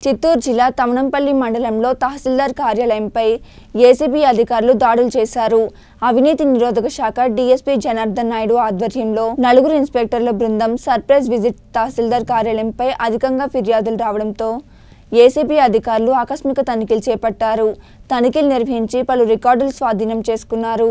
చిత్తూరు జిల్లా తమనంపల్లి మండలంలో తహసీల్దార్ కార్యాలయంపై ఏసీబీ అధికారులు దాడులు చేశారు అవినీతి నిరోధక శాఖ డీఎస్పీ జనార్దన్ నాయుడు ఆధ్వర్యంలో నలుగురు ఇన్స్పెక్టర్ల బృందం సర్ప్రైజ్ విజిట్ తహసీల్దార్ కార్యాలయంపై అధికంగా ఫిర్యాదులు రావడంతో ఏసీబీ అధికారులు ఆకస్మిక తనిఖీలు చేపట్టారు తనిఖీలు నిర్వహించి పలు రికార్డులు స్వాధీనం చేసుకున్నారు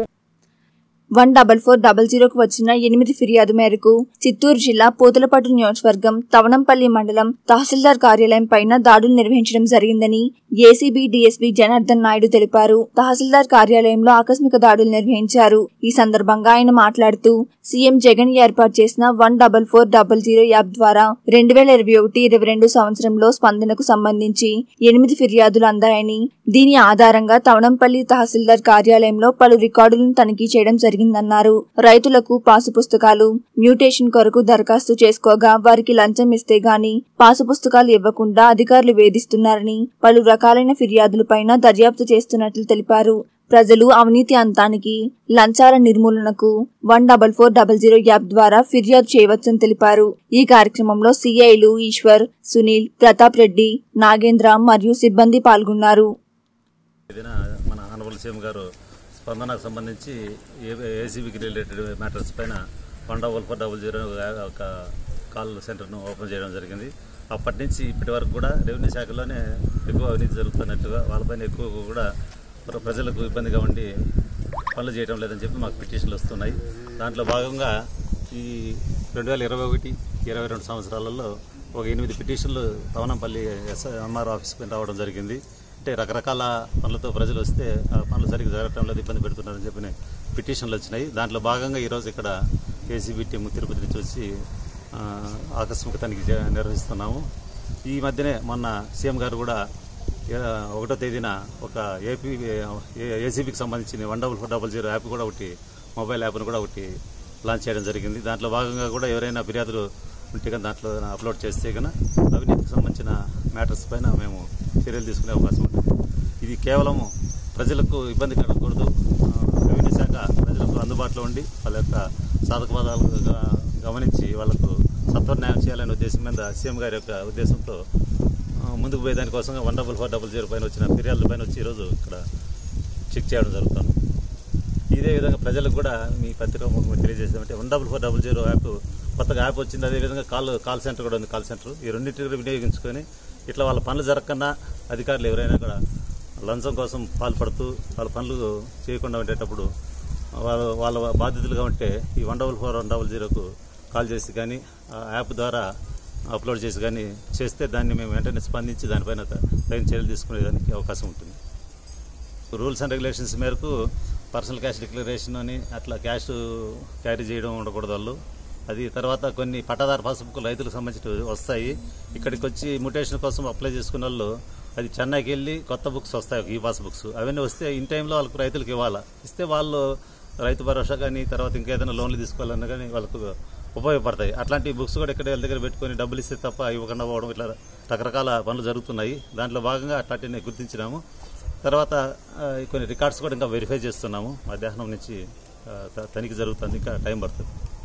వన్ డబల్ ఫోర్ డబల్ జీరోకు వచ్చిన ఎనిమిది ఫిర్యాదు మేరకు చిత్తూరు జిల్లా పూతలపట్టు నియోజకవర్గం తవనంపల్లి మండలం తహసీల్దార్ కార్యాలయం పైన దాడులు నిర్వహించడం జరిగిందని ఏసీబీ డీఎస్పీ జనార్దన్ నాయుడు తెలిపారు తహసీల్దార్ కార్యాలయంలో ఆకస్మిక దాడులు నిర్వహించారు ఈ సందర్భంగా ఆయన మాట్లాడుతూ సీఎం జగన్ ఏర్పాటు చేసిన one double four double zero app ద్వారా రెండు వేల ఇరవై ఒకటి ఇరవై రెండు సంవత్సరంలో స్పందనకు సంబంధించి ఎనిమిది ఫిర్యాదులు అందాయని దీని ఆధారంగా తవనంపల్లి తహసీల్దార్ కార్యాలయంలో పలు రికార్డులను తనిఖీ చేయడం జరిగిందన్నారు రైతులకు పాసు పుస్తకాలు మ్యూటేషన్ కొరకు దరఖాస్తు చేసుకోగా వారికి లంచం ఇస్తే గాని పాసు పుస్తకాలు ఇవ్వకుండా అధికారులు వేధిస్తున్నారని పలు రకాలైన ఫిర్యాదులపైన దర్యాప్తు చేస్తున్నట్లు తెలిపారు ప్రజలు అవినీతి అంతానికి లంచాల నిర్మూలనకు one double four double zero app ద్వారా ఫిర్యాదు చేయవచ్చని తెలిపారు ఈ కార్యక్రమంలో సిఐలు ఈశ్వర్ సునీల్ ప్రతాప్ రెడ్డి నాగేంద్ర మరియు సిబ్బంది పాల్గొన్నారు ఇదిన మన ఆనరబుల్ సీఎం గారు స్పందనకు సంబంధించి ఏసీబీకి రిలేటెడ్ మ్యాటర్స్ పైన one double four double zero ఒక కాల్ సెంటర్ను ఓపెన్ చేయడం జరిగింది అప్పటి నుంచి ఇప్పటి వరకు కూడా రెవెన్యూ శాఖలోనే ఎక్కువ అవినీతి జరుగుతున్నట్టుగా వాళ్ళపైన ఎక్కువ కూడా ప్ర- ప్రజలకు ఇబ్బందిగా ఉండి పనులు చేయడం లేదని చెప్పి మాకు పిటిషన్లు వస్తున్నాయి దాంట్లో భాగంగా ఈ రెండు వేల ఇరవై ఒకటి ఇరవై రెండు సంవత్సరాలలో ఒక ఎనిమిది పిటిషన్లు తవనంపల్లి ఎస్ ఎంఆర్ ఆఫీస్ పైన రావడం జరిగింది అంటే రకరకాల పనులతో ప్రజలు వస్తే ఆ పనులు సరిగ్గా జరగటం లేదు ఇబ్బంది పెడుతున్నారని చెప్పిన పిటిషన్లు వచ్చినాయి దాంట్లో భాగంగా ఈరోజు ఇక్కడ ఏసీబీ టీం తిరుపతి నుంచి వచ్చి ఆ, ఆకస్మిక తనిఖీ చే- నిర్వహిస్తున్నాము ఈ మధ్యనే మొన్న సీఎం గారు కూడా ఏ- ఒకటో తేదీన ఒక ఏపీ ఏసీబీకి సంబంధించిన one double four double zero app కూడా ఒకటి మొబైల్ యాప్ను కూడా ఒకటి లాంచ్ చేయడం జరిగింది దాంట్లో భాగంగా కూడా ఎవరైనా ఫిర్యాదులు ఉంటే కానీ దాంట్లో అప్లోడ్ చేస్తే కనుక అవినీతికి సంబంధించిన మ్యాటర్స్ పైన మేము చర్యలు తీసుకునే అవకాశం ఉంటుంది ఇది కేవలం ప్రజలకు ఇబ్బంది కలగకూడదు ఆ, రెవెన్యూ శాఖ ప్రజలకు అందుబాటులో ఉండి వాళ్ళ యొక్క సాధక బాధాలు గా- గమనించి వాళ్ళకు సత్వర న్యాయం చేయాలనే ఉద్దేశం మీద సీఎం గారి యొక్క ఉద్దేశంతో ఆ, ముందుకు పోయే దానికోసంగా one double four double zero పైన వచ్చిన ఫిర్యాదుల పైన వచ్చి ఈరోజు ఇక్కడ చెక్ చేయడం జరుగుతుంది ఇదే విధంగా ప్రజలకు కూడా మీ పత్రిక ముఖంగా తెలియజేసామంటే one double four double zero app కొత్తగా యాప్ వచ్చింది అదేవిధంగా కాల్ కాల్ సెంటర్ కూడా ఉంది కాల్ సెంటర్ ఈ రెండింటిని కూడా వినియోగించుకొని ఇట్లా వాళ్ళ పనులు జరగకుండా అధికారులు ఎవరైనా కూడా లంచం కోసం పాల్పడుతూ వాళ్ళ పనులు చేయకుండా ఉండేటప్పుడు వాళ్ళ వాళ్ళ బాధ్యతలుగా ఉంటే ఈ one double four one double జీరోకు కాల్ చేసి కానీ ఆ యాప్ ద్వారా అప్లోడ్ చేసి కానీ చేస్తే దాన్ని మేము వెంటనే స్పందించి దానిపైన తగిన చర్యలు తీసుకునేదానికి అవకాశం ఉంటుంది రూల్స్ అండ్ రెగ్యులేషన్స్ మేరకు పర్సనల్ క్యాష్ డిక్లరేషన్ అని అట్లా క్యాష్ క్యారీ చేయడం ఉండకూడదు వాళ్ళు అది తర్వాత కొన్ని పట్టాదారు పాస్బుక్ రైతులకు సంబంధించి వస్తాయి ఇక్కడికి వచ్చి మ్యూటేషన్ కోసం అప్లై చేసుకున్న వాళ్ళు అది చెన్నైకి వెళ్ళి కొత్త బుక్స్ వస్తాయి ఈ పాస్ బుక్స్ అవన్నీ వస్తే ఇన్ టైంలో వాళ్ళకు రైతులకు ఇవ్వాలా ఇస్తే వాళ్ళు రైతు భరోసా కానీ తర్వాత ఇంకేదైనా లోన్లు తీసుకోవాలన్నా కానీ వాళ్ళకు ఉపయోగపడతాయి అట్లాంటి బుక్స్ కూడా ఇక్కడ వీళ్ళ దగ్గర పెట్టుకొని డబ్బులు ఇస్తే తప్ప ఇవ్వకుండా పోవడం ఇట్లా రకరకాల పనులు జరుగుతున్నాయి దాంట్లో భాగంగా అట్లాంటివి గుర్తించినాము తర్వాత ఆ, కొన్ని రికార్డ్స్ కూడా ఇంకా వెరిఫై చేస్తున్నాము మధ్యాహ్నం నుంచి ఆ, త- తనిఖీ జరుగుతుంది ఇంకా టైం పడుతుంది